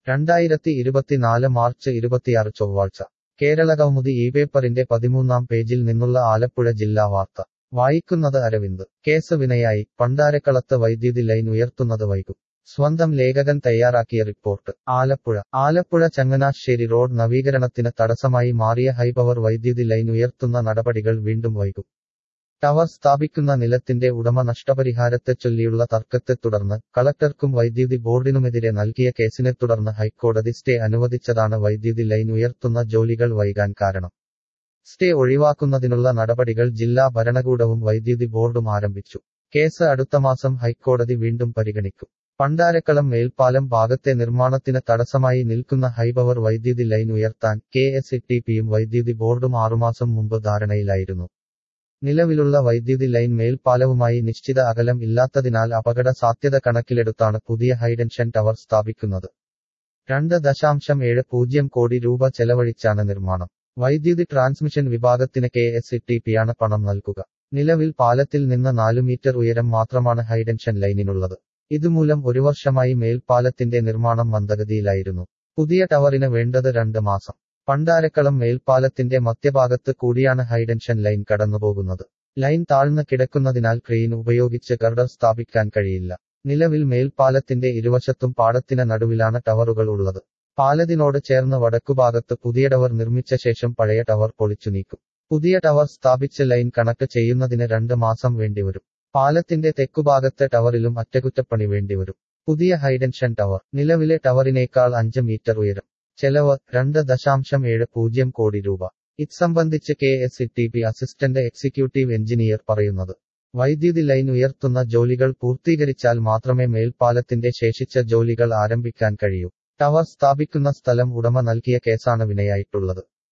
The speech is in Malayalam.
രണ്ടായിരത്തി ഇരുപത്തിനാല് മാർച്ച് ഇരുപത്തിയാറ് ചൊവ്വാഴ്ച കേരള കൗമുദി ഈ പേപ്പറിന്റെ പതിമൂന്നാം പേജിൽ നിന്നുള്ള ആലപ്പുഴ ജില്ലാ വാർത്ത വായിക്കുന്നത് അരവിന്ദ് കേസ് വിനയായി പണ്ടാരക്കളത്ത് വൈദ്യുതി ലൈൻ ഉയർത്തുന്നത് വൈകും സ്വന്തം ലേഖകൻ തയ്യാറാക്കിയ റിപ്പോർട്ട് ആലപ്പുഴ ആലപ്പുഴ ചങ്ങനാശ്ശേരി റോഡ് നവീകരണത്തിന് തടസ്സമായി മാറിയ ഹൈപവർ വൈദ്യുതി ലൈൻ ഉയർത്തുന്ന നടപടികൾ വീണ്ടും വൈകും ടവർ സ്ഥാപിക്കുന്ന നിലത്തിന്റെ ഉടമ നഷ്ടപരിഹാരത്തെ ചൊല്ലിയുള്ള തർക്കത്തെ തുടർന്ന് കളക്ടർക്കും വൈദ്യുതി ബോർഡിനുമെതിരെ നൽകിയ കേസിനെ തുടർന്ന് ഹൈക്കോടതി സ്റ്റേ അനുവദിച്ചതാണ് വൈദ്യുതി ലൈൻ ഉയർത്തുന്ന ജോലികൾ വൈകാൻ കാരണം സ്റ്റേ ഒഴിവാക്കുന്നതിനുള്ള നടപടികൾ ജില്ലാ ഭരണകൂടവും വൈദ്യുതി ബോർഡും ആരംഭിച്ചു കേസ് അടുത്ത മാസം ഹൈക്കോടതി വീണ്ടും പരിഗണിക്കും പണ്ടാരക്കളം മേൽപ്പാലം ഭാഗത്തെ നിർമ്മാണത്തിന് തടസ്സമായി നിൽക്കുന്ന ഹൈപവർ വൈദ്യുതി ലൈൻ ഉയർത്താൻ കെ എസ് ഇ ടി പിയും വൈദ്യുതി ബോർഡും ആറുമാസം മുമ്പ് ധാരണയിലായിരുന്നു നിലവിലുള്ള വൈദ്യുതി ലൈൻ മേൽപ്പാലവുമായി നിശ്ചിത അകലം ഇല്ലാത്തതിനാൽ അപകട സാധ്യത കണക്കിലെടുത്താണ് പുതിയ ഹൈഡൻഷൻ ടവർ സ്ഥാപിക്കുന്നത് രണ്ട് ദശാംശം ഏഴ് പൂജ്യം കോടി രൂപ ചെലവഴിച്ചാണ് നിർമ്മാണം വൈദ്യുതി ട്രാൻസ്മിഷൻ വിഭാഗത്തിന് കെ എസ് ഇ ടി പിയാണ് പണം നൽകുക നിലവിൽ പാലത്തിൽ നിന്ന് നാലു മീറ്റർ ഉയരം മാത്രമാണ് ഹൈഡൻഷൻ ലൈനിനുള്ളത് ഇതുമൂലം ഒരു വർഷമായി മേൽപ്പാലത്തിന്റെ നിർമ്മാണം മന്ദഗതിയിലായിരുന്നു പുതിയ ടവറിന് വേണ്ടത് രണ്ട് മാസം പണ്ടാരക്കളം മേൽപ്പാലത്തിന്റെ മധ്യഭാഗത്ത് കൂടിയാണ് ഹൈഡൻഷൻ ലൈൻ കടന്നുപോകുന്നത് ലൈൻ താഴ്ന്നു കിടക്കുന്നതിനാൽ ക്രെയിൻ ഉപയോഗിച്ച് ഗർഡർ സ്ഥാപിക്കാൻ കഴിയില്ല നിലവിൽ മേൽപ്പാലത്തിന്റെ ഇരുവശത്തും പാടത്തിന് നടുവിലാണ് ടവറുകൾ ഉള്ളത് പാലത്തിനോട് ചേർന്ന് വടക്കുഭാഗത്ത് പുതിയ ടവർ നിർമ്മിച്ച ശേഷം പഴയ ടവർ പൊളിച്ചു നീക്കും പുതിയ ടവർ സ്ഥാപിച്ച് ലൈൻ കണക്ട് ചെയ്യുന്നതിന് രണ്ട് മാസം വേണ്ടിവരും പാലത്തിന്റെ തെക്കുഭാഗത്തെ ടവറിലും അറ്റകുറ്റപ്പണി വേണ്ടിവരും പുതിയ ഹൈഡൻഷൻ ടവർ നിലവിലെ ടവറിനേക്കാൾ അഞ്ച് മീറ്റർ ഉയരം ചെലവ് രണ്ട് ദശാംശം ഏഴ് പൂജ്യം കോടി രൂപ ഇത് സംബന്ധിച്ച് K S E T P assistant executive engineer പറയുന്നത് വൈദ്യുതി ലൈൻ ഉയർത്തുന്ന ജോലികൾ പൂർത്തീകരിച്ചാൽ മാത്രമേ മേൽപ്പാലത്തിന്റെ ശേഷിച്ച ജോലികൾ ആരംഭിക്കാൻ കഴിയൂ ടവർ സ്ഥാപിക്കുന്ന സ്ഥലം ഉടമ നൽകിയ കേസാണ് വിനയായിട്ടുള്ളത്